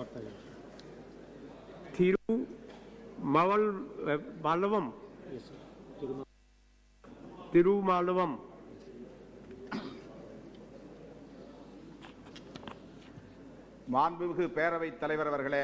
திரு மவல் மலவம் திருமாலவம் மாண்புமிகு பேரவைத் தலைவர் அவர்களே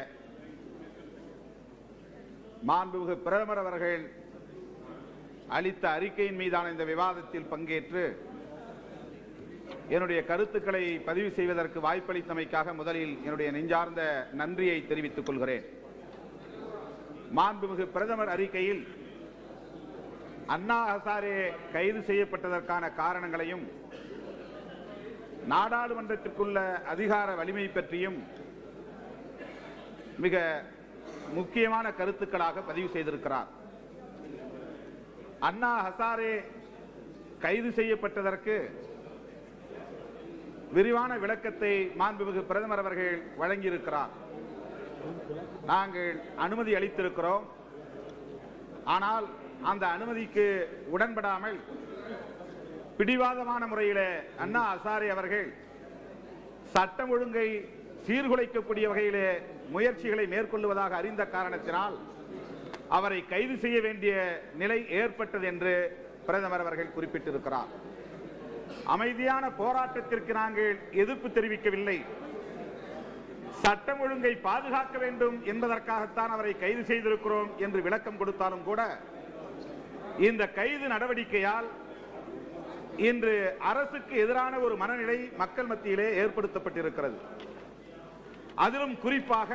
மாண்புமிகு பிரதமர் அவர்கள் அளித்த அறிக்கையின் மீதான இந்த விவாதத்தில் பங்கேற்று என்னுடைய கருத்துக்களை பதிவு செய்வதற்கு வாய்ப்பளித்தமைக்காக முதலில் என்னுடைய நெஞ்சார்ந்த நன்றியை தெரிவித்துக் கொள்கிறேன் மாண்புமிகு பிரதமர் அறிக்கையில் அண்ணா ஹசாரே கைது செய்யப்பட்டதற்கான காரணங்களையும் நாடாளுமன்றத்திற்குள்ள அதிகார வலிமை பற்றியும் மிக முக்கியமான கருத்துக்களாக பதிவு செய்திருக்கிறார் அண்ணா ஹசாரே கைது செய்யப்பட்டதற்கு விரிவான விளக்கத்தை மாண்புமிகு பிரதமர் அவர்கள் வழங்கியிருக்கிறார் நாங்கள் அனுமதி அளித்திருக்கிறோம் ஆனால் அந்த அனுமதிக்கு உடன்படாமல் பிடிவாதமான முறையிலே அண்ணா ஹசாரே அவர்கள் சட்டம் ஒழுங்கை சீர்குலைக்கக்கூடிய வகையிலே முயற்சிகளை மேற்கொள்வதாக அறிந்த காரணத்தினால் அவரை கைது செய்ய வேண்டிய நிலை ஏற்பட்டது என்று பிரதமர் அவர்கள் குறிப்பிட்டிருக்கிறார் அமைதியான போராட்டத்திற்கு நாங்கள் எதிர்ப்பு தெரிவிக்கவில்லை சட்டம் ஒழுங்கை பாதுகாக்க வேண்டும் என்பதற்காகத்தான் அவரை கைது செய்திருக்கிறோம் என்று விளக்கம் கொடுத்தாலும் கூட இந்த கைது நடவடிக்கையால் இன்று அரசுக்கு எதிரான ஒரு மனநிலை மக்கள் மத்தியிலே ஏற்படுத்தப்பட்டிருக்கிறது அதிலும் குறிப்பாக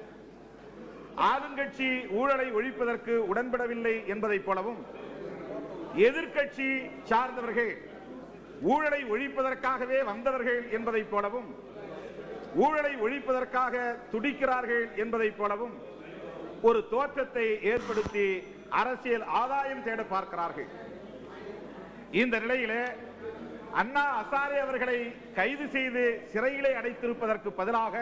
ஆளுங்கட்சி ஊழலை ஒழிப்பதற்கு உடன்படவில்லை என்பதைப் போலவும் எதிர்க்கட்சி சார்ந்தவர்கள் ஊழலை ஒழிப்பதற்காகவே வந்தவர்கள் என்பதைப் போலவும் ஊழலை ஒழிப்பதற்காக துடிக்கிறார்கள் என்பதைப் போலவும் ஒரு தோற்றத்தை ஏற்படுத்தி அரசியல் ஆதாயம் தேட பார்க்கிறார்கள் இந்த நிலையிலே அண்ணா அசாரே அவர்களை கைது செய்து சிறையிலே அடைத்திருப்பதற்கு பதிலாக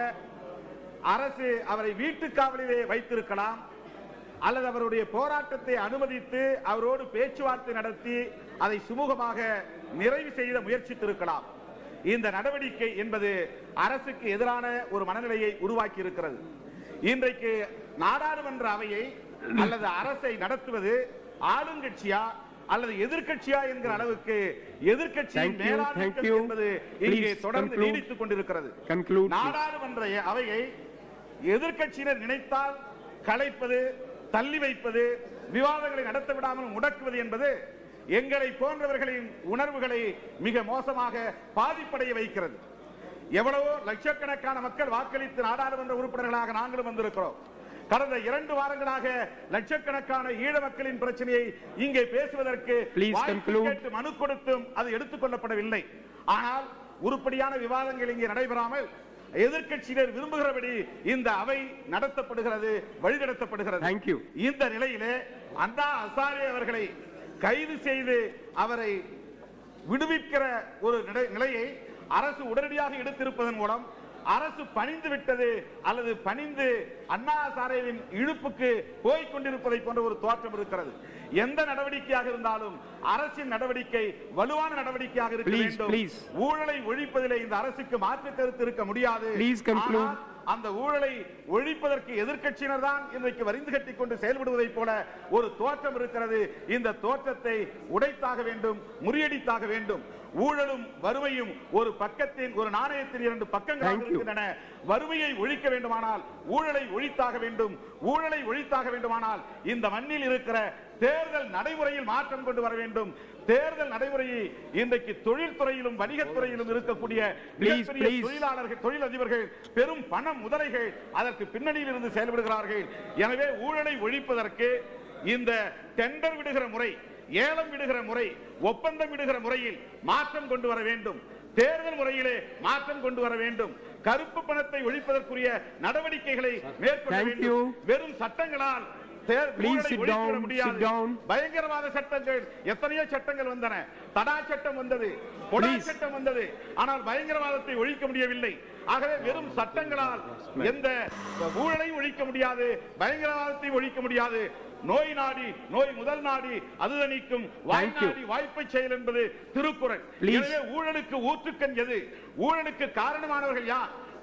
அரசு அவரை வீட்டு காவலிலே வைத்திருக்கலாம் அல்லது அவருடைய போராட்டத்தை அனுமதித்து அவரோடு பேச்சுவார்த்தை நடத்தி அதை சுமூகமாக நிறைவு செய்த முயற்சித்திருக்கலாம் இந்த நடவடிக்கை என்பது அரசுக்கு எதிரான ஒரு மனநிலையை உருவாக்கி இருக்கிறது இன்றைக்கு நாடாளுமன்ற அவையை அல்லது அரசை நடத்துவது ஆளுங்கட்சியா அல்லது எதிர்க்கட்சியா என்கிற அளவுக்கு எதிர்க்கட்சியின் Thank you, thank மேலாதிக்கம் you. என்பது இங்கே Please தொடர்ந்து conclude. நீடித்துக் கொண்டிருக்கிறது Conclude, please. நாடாளுமன்ற அவையை எதிர்க்கட்சியினர் நினைத்தால் கலைப்பது தள்ளி வைப்பது விவாதங்களை நடத்த விடாமல் முடக்குவது என்பது எங்களை போன்றவர்களின் உணர்வுகளை மிக மோசமாக பாதிப்படைய வைக்கிறது எவ்வளவோ லட்சக்கணக்கான மக்கள் வாக்களித்து நாடாளுமன்ற உறுப்பினர்களாக நாங்களும் வந்திருக்கிறோம் கடந்த இரண்டு வாரங்களாக லட்சக்கணக்கான ஈழ மக்களின் பிரச்சனையை இங்கே பேசுவதற்கு Please வாய்ப்பு conclude. கேட்டு மனு கொடுத்தும் அது எடுத்துக் கொள்ளப்படவில்லை ஆனால் உருப்படியான விவாதங்கள் இங்கே நடைபெறாமல் எதிர்க்கட்சியினர் விரும்புகிறபடி இந்த அவை நடத்தப்படுகிறது வழிநடத்தப்படுகிறது Thank you. இந்த நிலையிலே அண்ணா அசாரே அவர்களை கைது செய்து அவரை விடுவிக்கிற ஒரு நிலை- நிலையை அரசு உடனடியாக எடுத்திருப்பதன் மூலம் அரசு பணிந்து விட்டது அல்லது பணிந்து அண்ணா சாரேவின் இழுப்புக்கு போய்க் கொண்டிருப்பதை போன்ற ஒரு தோற்றம் இருக்கிறது எந்த நடவடிக்கையாக இருந்தாலும் அரசின் நடவடிக்கை வலுவான நடவடிக்கையாக இருக்க Please, வேண்டும் please. ஊழலை ஒழிப்பதிலே இந்த அரசுக்கு மாற்று கருத்து இருக்க முடியாது Please conclude. ஆனால் அந்த ஊழலை ஒழிப்பதற்கு எதிர்க்கட்சியினர் தான் இன்றைக்கு வரிந்து கட்டிக் கொண்டு செயல்படுவதைப் போல ஒரு தோற்றம் இருக்கிறது இந்த தோற்றத்தை உடைத்தாக வேண்டும் முறியடித்தாக வேண்டும் ஊழலும் வறுமையும் ஒரு பக்கத்தின் ஒரு நாணயத்தின் இரண்டு பக்கங்களாக Thank you. இருக்கின்றன வறுமையை ஒழிக்க வேண்டுமானால் ஊழலை ஒழித்தாக வேண்டும் ஊழலை ஒழித்தாக வேண்டுமானால் இந்த மண்ணில் இருக்கிற தேர்தல் நடைமுறையில் மாற்றம் கொண்டு வர வேண்டும் தேர்தல் நடைமுறையை இன்றைக்கு தொழில்துறையிலும் வணிகத்துறையிலும் இருக்கக்கூடிய Please, மிகப்பெரிய please. தொழிலாளர்கள் தொழிலதிபர்கள் பெரும் பண முதலைகள் அதற்கு பின்னணியில் இருந்து செயல்படுகிறார்கள் எனவே ஊழலை ஒழிப்பதற்கு இந்த டெண்டர் விடுகிற முறை ஏலம் விடுகிற முறை ஒப்பந்தம் விடுகிற முறையில் மாற்றம் கொண்டு வர வேண்டும் தேர்தல் முறையிலே மாற்றம் கொண்டு வர வேண்டும் கருப்பு பணத்தை ஒழிப்பதற்குரிய நடவடிக்கைகளை மேற்கொள்ள Thank வேண்டும் you. வெறும் சட்டங்களால் தேர்- Please ஊழலை sit ஒழித்துவிட down, முடியாது. sit down. பயங்கரவாத சட்டங்கள் எத்தனையோ சட்டங்கள் வந்தன தடா சட்டம் வந்தது கொடா Please. சட்டம் வந்தது ஆனால் பயங்கரவாதத்தை ஒழிக்க முடியவில்லை ஆகவே வெறும் சட்டங்களால் எந்த ஊழலையும் ஒழிக்க முடியாது பயங்கரவாதத்தை ஒழிக்க முடியாது நோய் நாடி நோய் முதல் நாடி அது தணிக்கும் வாய் Thank you. நாடி வாய்ப்பை செயல் என்பது திருக்குறள் Please. எனவே ஊழலுக்கு ஊற்றுக்கண் எது ஊழலுக்கு காரணமானவர்கள் யார்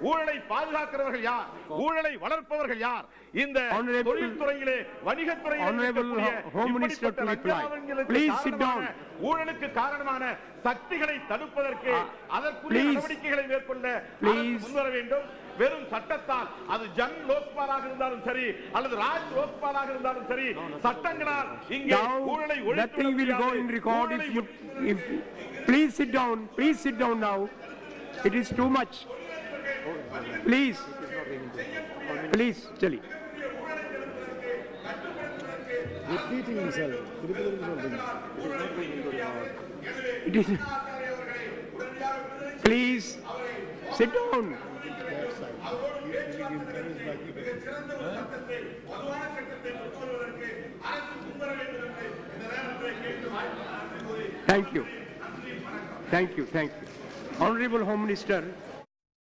ஊழலை பாதுகாக்கிறவர்கள் யார் ஊழலை வளர்ப்பவர்கள் யார் இந்த Honorable- தொழில்துறையிலே வணிகத்துறையிலே Honorable இருக்கக்கூடிய Home Minister இப்படிப்பட்ட to reply. லஞ்ச Please sit காரணமான, down. ஊழலுக்கு காரணமான சக்திகளை தடுப்பதற்கு அதற்குரிய please. நடவடிக்கைகளை மேற்கொள்ள Please. அரசு முன்வர வேண்டும் வெறும் சட்டத்தால் அது ஜன் லோக்பாலாக இருந்தாலும் சரி அல்லது ராஜ் லோக்பாலாக இருந்தாலும் சரி சட்டங்களால் இங்கே Now, ஊழலை ஒழித்து nothing will go in விட record if முடியாது. you, if, please sit down, please sit down now. It is too much. Please. Please, Chali. repeating himself. திருப்பி திருப்பி சொல்றீங்க. It is. Please, sit down. Thank you. Thank you, thank you. Honorable Home Minister,